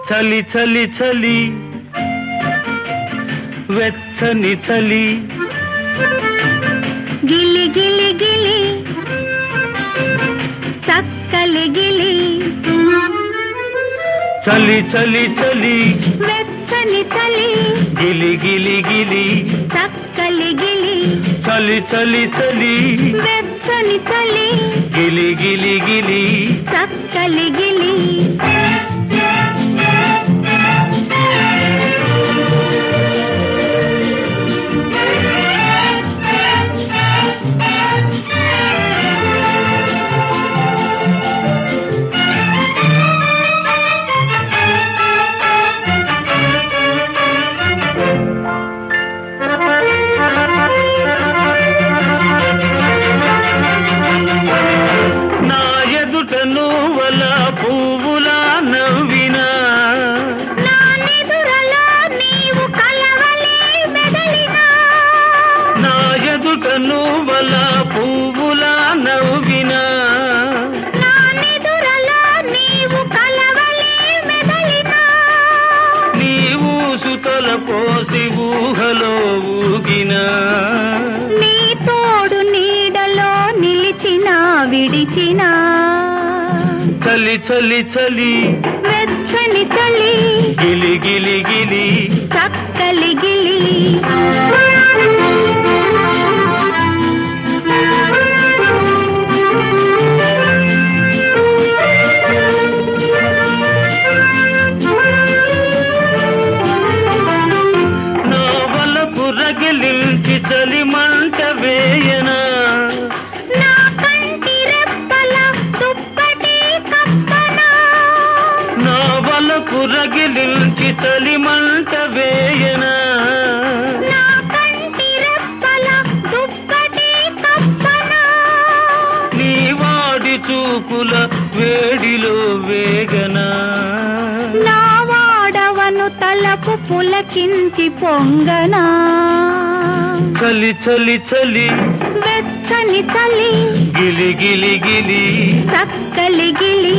చలి చలి చలి వెచ్చని చలి గిలి గిలి గిలి చక్కలి గిలి చలి చలి చలి వెచ్చని చలి గిలి గిలి గిలి చక్కలి గిలి చలి చలి చలి వెచ్చని చలి గిలి గిలి గిలి చక్కలి గిలి నా ఎదుట నువ్వల పువ్వులా నవ్వినా నా నిదురలో నీవు కలవలే మెదలినా నా ఎదుట నువ్వల పువ్వులా నవ్వినా నా నిదురలో నీవు కలవలే మెదలినా నీవు సుతల పోసి ఊహలో ఊగినా నీ తోడు నీడలో నిలిచినా విడిచినా చలి చలి చలి వెచ్చని చలి గిలి గిలి గిలి చక్కలి గిలి నా వలపు రగిలించి చలి మంట వేయనా నా కంటి రెప్పల దుప్పటి కప్పనా నా వలపు రగిలించి చలి మంట వేయనా నా కంటి రెప్పల దుప్పటి కప్పనా నీ వాడి చూపుల వేడిలో వేగనా నా వాడవను తలపు పులకించి పొంగనా చలి చలి చలి వెచ్చని చలి గిలి గిలి గిలి చక్కలి గిలి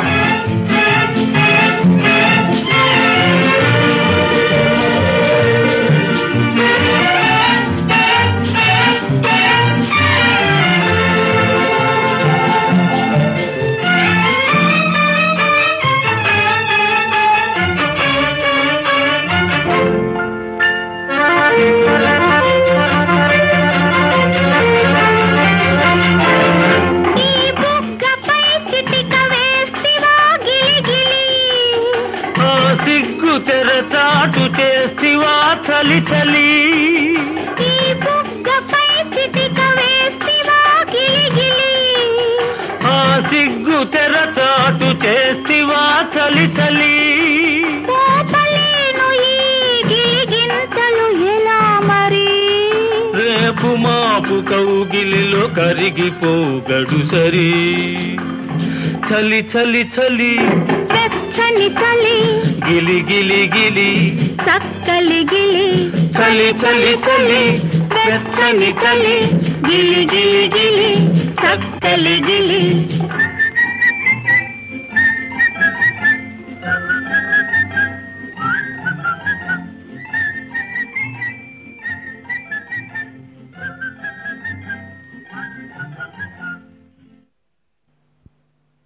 ఈ బుగ్గపై చిటిక వేస్తివా గిలిగిలి ఆ సిగ్గు తెర చాటు చేస్తివా చలి చలి ఈ బుగ్గపై చిటిక వేస్తివా గిలిగిలి ఆ సిగ్గు తెర చాటు చేస్తివా చలి చలి పోపలేను ఈ గిలిగింతలు ఎలా మరి రేపు మాపు కౌగిలిలో కరిగిపోగడు సరి చలి చలి చలి వెచ్చని చలి గిలి గిలి గిలి చక్కలి గిలి చలి చలి చలి వెచ్చని చలి గిలి గిలి గిలి చక్కలి గిలి